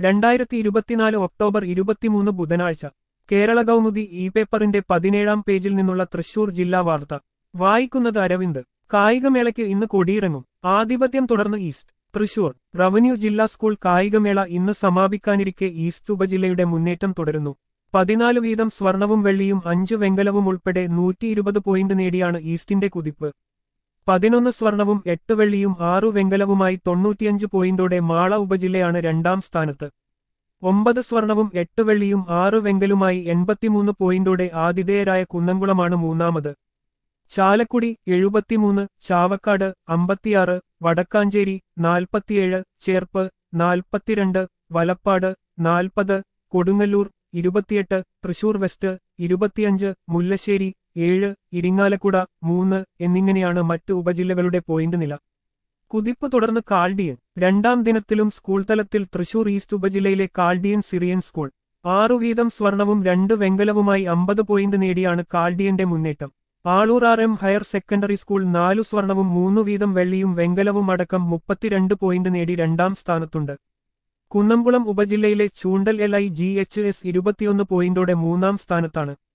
രണ്ടായിരത്തി ഇരുപത്തിനാല് ഒക്ടോബർ ഇരുപത്തിമൂന്ന് ബുധനാഴ്ച കേരള കൗമുദി ഇ പേപ്പറിന്റെ പതിനേഴാം പേജിൽ നിന്നുള്ള തൃശൂർ ജില്ലാ വാർത്ത വായിക്കുന്നത് അരവിന്ദ് കായികമേളയ്ക്ക് ഇന്ന് കൊടിയിറങ്ങും ആധിപത്യം തുടർന്ന് ഈസ്റ്റ് തൃശൂർ റവന്യൂ ജില്ലാ സ്കൂൾ കായികമേള ഇന്ന് സമാപിക്കാനിരിക്കെ ഈസ്റ്റ് ഉപജില്ലയുടെ മുന്നേറ്റം തുടരുന്നു പതിനാല് വീതം സ്വർണവും വെള്ളിയും അഞ്ച് വെങ്കലവും ഉൾപ്പെടെ നൂറ്റി ഇരുപത് പോയിന്റ് നേടിയാണ് ഈസ്റ്റിന്റെ കുതിപ്പ് പതിനൊന്ന് സ്വർണവും എട്ട് വെള്ളിയും ആറു വെങ്കലവുമായി തൊണ്ണൂറ്റിയഞ്ച് പോയിന്റോടെ മാള ഉപജില്ലയാണ് രണ്ടാം സ്ഥാനത്ത് ഒമ്പത് സ്വർണവും എട്ട് വെള്ളിയും ആറ് വെങ്കലുമായി എൺപത്തിമൂന്ന് പോയിന്റോടെ ആതിഥേയരായ കുന്നംകുളമാണ് മൂന്നാമത് ചാലക്കുടി എഴുപത്തിമൂന്ന് ചാവക്കാട് അമ്പത്തിയാറ് വടക്കാഞ്ചേരി നാൽപ്പത്തിയേഴ് ചേർപ്പ് നാൽപ്പത്തിരണ്ട് വലപ്പാട് നാൽപ്പത് കൊടുങ്ങല്ലൂർ ഇരുപത്തിയെട്ട് തൃശൂർ വെസ്റ്റ് ഇരുപത്തിയഞ്ച് മുല്ലശ്ശേരി ഏഴ് ഇരിങ്ങാലക്കുട മൂന്ന് എന്നിങ്ങനെയാണ് മറ്റ് ഉപജില്ലകളുടെ പോയിന്റ് നില കുതിപ്പ് തുടർന്ന് കാൾഡിയൻ രണ്ടാം ദിനത്തിലും സ്കൂൾ തലത്തിൽ തൃശൂർ ഈസ്റ്റ് ഉപജില്ലയിലെ കാൾഡിയൻ സിറിയൻ സ്കൂൾ ആറു വീതം സ്വർണവും രണ്ട് വെങ്കലവുമായി അമ്പത് പോയിന്റ് നേടിയാണ് കാൾഡിയന്റെ മുന്നേറ്റം Aloor R M higher secondary school നാലു സ്വർണവും മൂന്നു വീതം വെള്ളിയും വെങ്കലവും അടക്കം മുപ്പത്തിരണ്ട് പോയിന്റ് നേടി രണ്ടാം സ്ഥാനത്തുണ്ട് കുന്നംകുളം ഉപജില്ലയിലെ Choondal L I G H S ഇരുപത്തിയൊന്ന് പോയിന്റോടെ മൂന്നാം സ്ഥാനത്താണ്